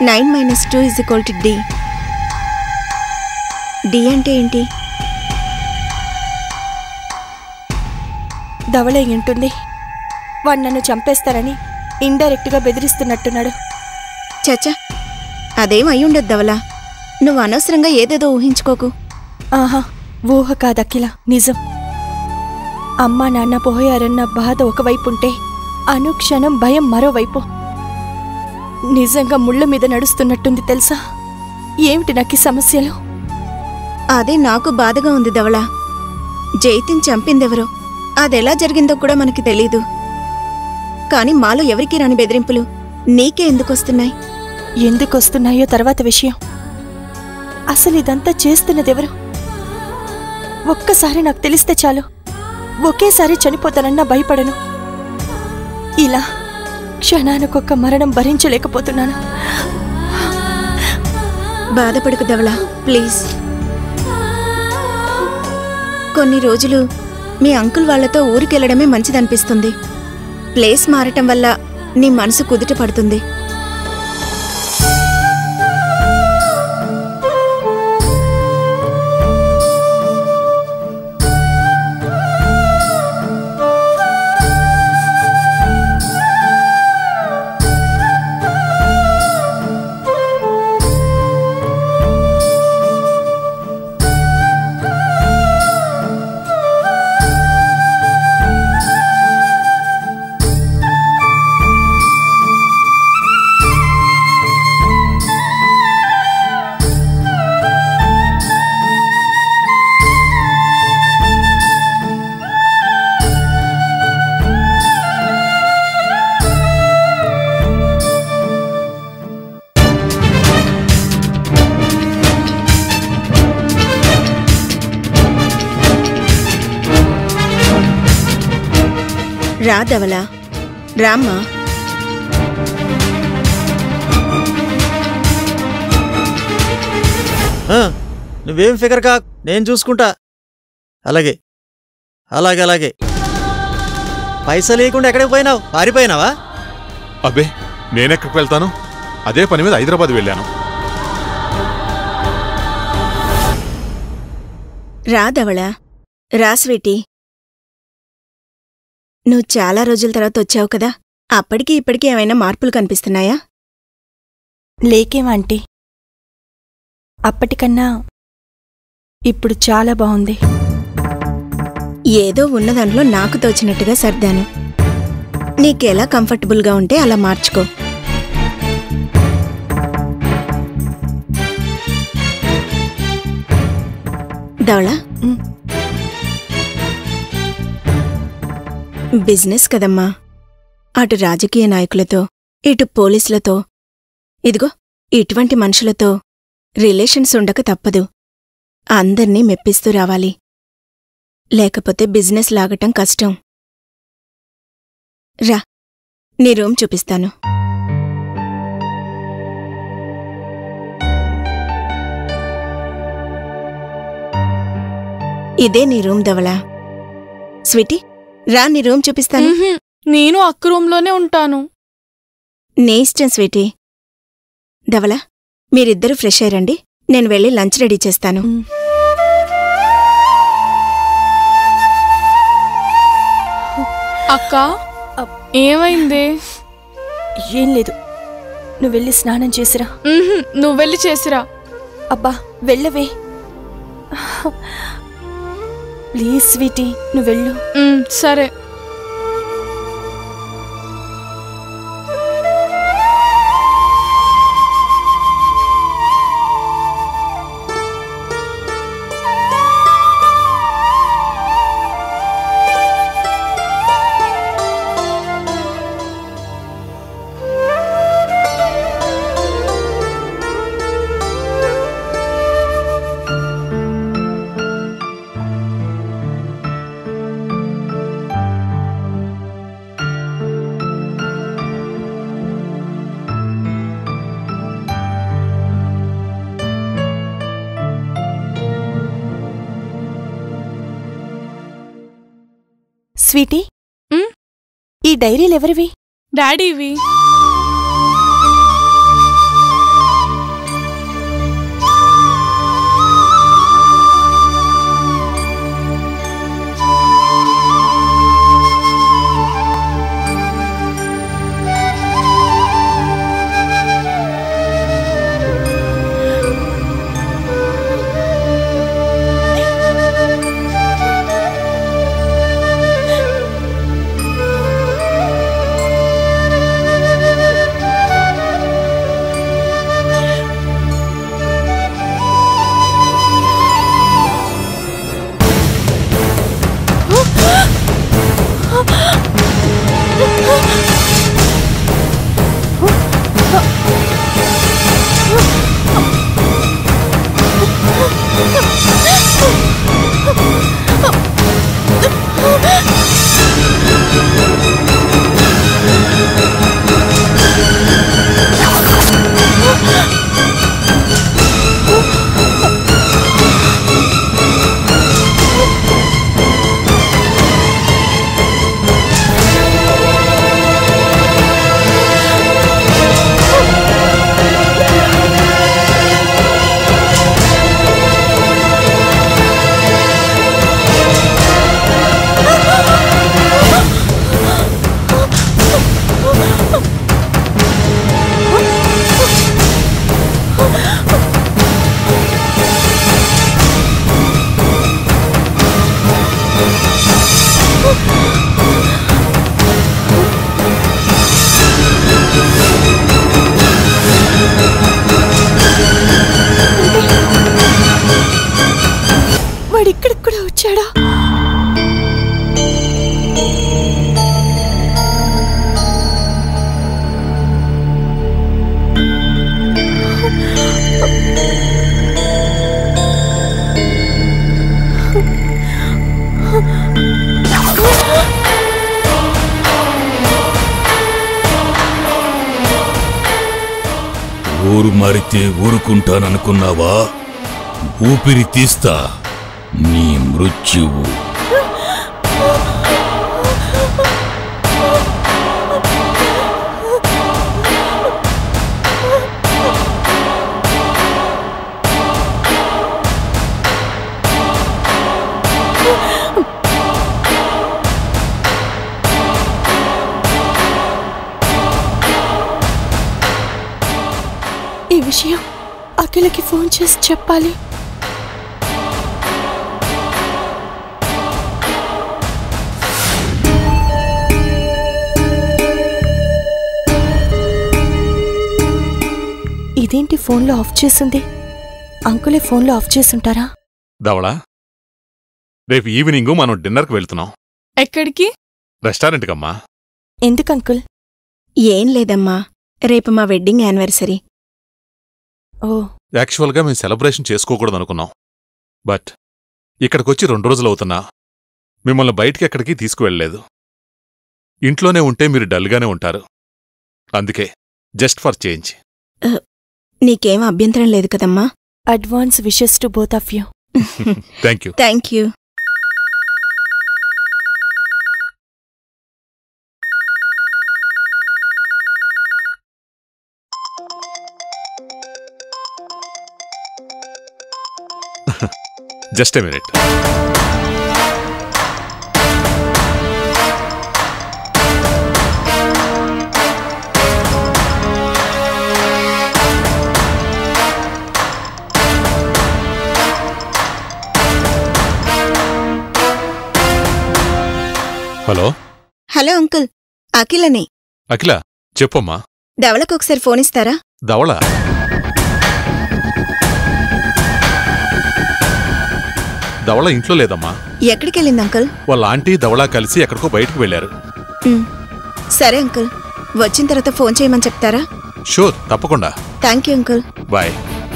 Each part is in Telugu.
Nine minus two is equal to D D అంటే ఏంటి ధవళ ఏంటుంది వాడు నన్ను చంపేస్తారని ఇండైరెక్ట్గా బెదిరిస్తున్నట్టున్నాడు చచ్చా అదేం అయి ఉండదు ధవలా నువ్వు అనవసరంగా ఏదేదో ఊహించుకోకు ఆహా ఊహ కాదక్కిల నిజం అమ్మా నాన్న పోయారన్న బాధ ఒకవైపు ఉంటే అనుక్షణం భయం మరోవైపు నిజంగా ముళ్ళ మీద నడుస్తున్నట్టుంది తెలుసా ఏమిటి నాకు ఈ సమస్యలు అదే నాకు బాధగా ఉంది ధవళ జైతిని చంపిందెవరో అదెలా జరిగిందో కూడా మనకి తెలీదు కాని మాలో ఎవరికీ రాని బెదిరింపులు నీకే ఎందుకొస్తున్నాయి ఎందుకొస్తున్నాయో తర్వాత విషయం అసలు ఇదంతా చేస్తున్నదెవరు ఒక్కసారి నాకు తెలిస్తే చాలు ఒకేసారి చనిపోతానన్నా భయపడను ఇలా క్షణానికొక్క మరణం భరించలేకపోతున్నాను బాధపడకు ధవళ ప్లీజ్ కొన్ని రోజులు మీ అంకుల్ వాళ్లతో ఊరికెళ్లడమే మంచిదనిపిస్తుంది ప్లేస్ మారటం వల్ల నీ మనసు కుదుట పడుతుంది రా ధవళ రామ్మా ఆ, నువ్వేం ఫికర్ కా నేను చూసుకుంటా అలాగే అలాగే అలాగే పైసా లేకుండా ఎక్కడికి పోయినావు పారిపోయినావా అబ్బే నేనెక్కడికి వెళ్తాను అదే పని మీద హైదరాబాద్ వెళ్ళాను రా ధవళ రా స్వీటీ నువ్వు చాలా రోజుల తర్వాత వచ్చావు కదా అప్పటికి ఇప్పటికి ఏమైనా మార్పులు కనిపిస్తున్నాయా లేకేం ఆంటీ అప్పటికన్నా ఇప్పుడు చాలా బాగుంది ఏదో ఉన్న దాంట్లో నాకు తోచినట్టుగా సర్దాను నీకెలా కంఫర్టబుల్గా ఉంటే అలా మార్చుకో ధవళ ఉమ్. బిజినెస్ కదమ్మా అటు రాజకీయ నాయకులతో ఇటు పోలీసులతో ఇదిగో ఇటువంటి మనుషులతో రిలేషన్స్ ఉండక తప్పదు అందర్నీ మెప్పిస్తూ రావాలి లేకపోతే బిజినెస్ లాగటం కష్టం రా నీ రూమ్ చూపిస్తాను ఇదే నీ రూమ్ దవలా స్వీటీ రా నీ రూమ్ చూపిస్తాను మ్హూ. నేను అక్క రూమ్లోనే ఉంటాను నీ ఇష్టం స్వీటీ ధవలా మీరిద్దరూ ఫ్రెష్ అయ్యండి నేను వెళ్ళి లంచ్ రెడీ చేస్తాను ఉమ్. అక్క ఏమైంది ఏం లేదు నువ్వు వెళ్ళి స్నానం చేసిరా మ్హూ. నువ్వు వెళ్ళి చేసిరా అబ్బా వెళ్ళవే ప్లీజ్ స్వీటీ నువ్వు వెళ్ళు మ్, సరే స్వీటీ ఉమ్? ఈ డైరీలు ఎవరివి డాడీవి వాడు ఇక్కడికి కూడా వచ్చాడా ఊరు మారితే ఊరుకుంటాననుకున్నావా ఊపిరి తీస్తా నీ మృత్యువు ఈ విషయం అఖిలకి ఫోన్ చేసి చెప్పాలి ఇదేంటి ఫోన్లో ఆఫ్ చేసింది అంకులే ఫోన్లో ఆఫ్ చేసుంటారా ధవళ రేపు ఈవినింగ్ మనం డిన్నర్కి వెళ్తున్నాం ఎక్కడికి రెస్టారెంట్కమ్మా ఎందుకు అంకుల్ ఏం లేదమ్మా రేపు మా వెడ్డింగ్ యానివర్సరీ ఓ యాక్చువల్గా మేము సెలబ్రేషన్ చేసుకోకూడదు అనుకున్నాం బట్ ఇక్కడికొచ్చి రెండు రోజులు అవుతున్నా మిమ్మల్ని బయటికి ఎక్కడికి తీసుకువెళ్ళలేదు ఇంట్లోనే ఉంటే మీరు డల్గానే ఉంటారు అందుకే జస్ట్ ఫర్ చేంజ్ నీకేం అభ్యంతరం లేదు కదమ్మా advance wishes to both of you thank you thank you just a minute hello hello uncle అఖిలని అఖిల చెప్పమ్మా ధవళకు ఒకసారి ఫోన్ ఇస్తారా ధవళ ధవళ ఇంట్లో లేదమ్మా ఎక్కడికెళ్ళింది అంకుల్ వాళ్ళ ఆంటీ ధవళ కలిసి ఎక్కడికో బయటకు వెళ్లారు ఉమ్, సరే అంకుల్ వచ్చిన తర్వాత ఫోన్ చేయమని చెప్తారా షూర్ తప్పకుండా థ్యాంక్ యూ అంకుల్ బాయ్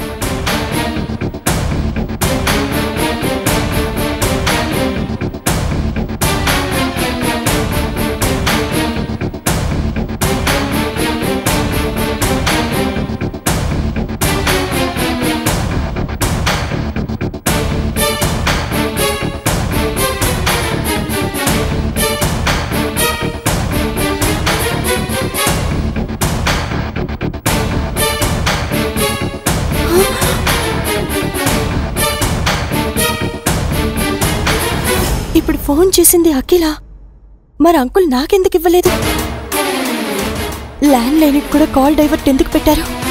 ఇప్పుడు ఫోన్ చేసింది అఖిల మరి అంకుల్ నాకెందుకు ఇవ్వలేదు ల్యాండ్ లైన్కి కూడా కాల్ డైవర్ట్ ఎందుకు పెట్టారు